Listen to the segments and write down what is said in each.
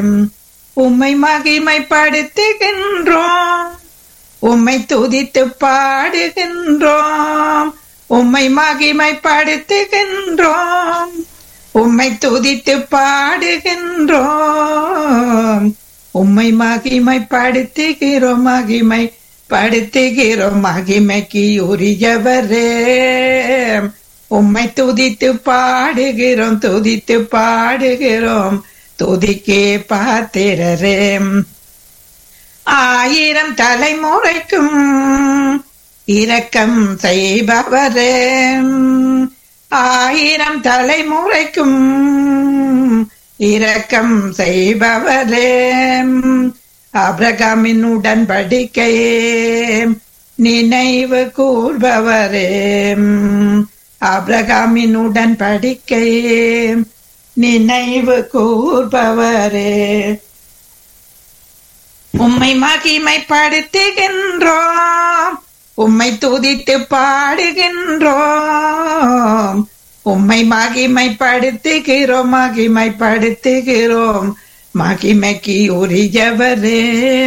உம்மை மகிமைப்படுத்துகின்றோம் உம்மை துதித்து பாடுகின்றோம் உம்மை மகிமைப்படுத்துகின்றோம் உம்மை துதித்து பாடுகின்றோம் உம்மை மகிமைப்படுத்துகிறோம் மகிமை படுத்துகிறோம் மகிமைக்கு உரியவரே உம்மை துதித்து பாடுகிறோம் துதித்து பாடுகிறோம் துதிக்கே பாத்திரரே ஆயிரம் தலைமுறைக்கும் இரக்கம் செய்பவரே ஆயிரம் தலைமுறைக்கும் இரக்கம் செய்பவரே அப்ரகாமின் உடன்படிக்கையே நினைவு கூர்பவரே அப்ரகாமின் உடன்படிக்கையே நினைவு கூர்பவரே உம்மை மகிமைப்படுத்துகின்றோம் உம்மை துதித்து பாடுகின்றோம் உம்மை மகிமைப்படுத்துகிறோம் மகிமைப்படுத்துகிறோம் மகிமைக்கு உரியவரே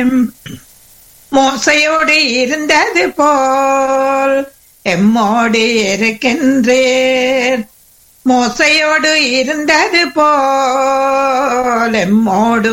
மோசையோடு இருந்தது போல் எம்மோடு இருக்கின்றேன் மோசையோடு இருந்தது போல் எம்மோடு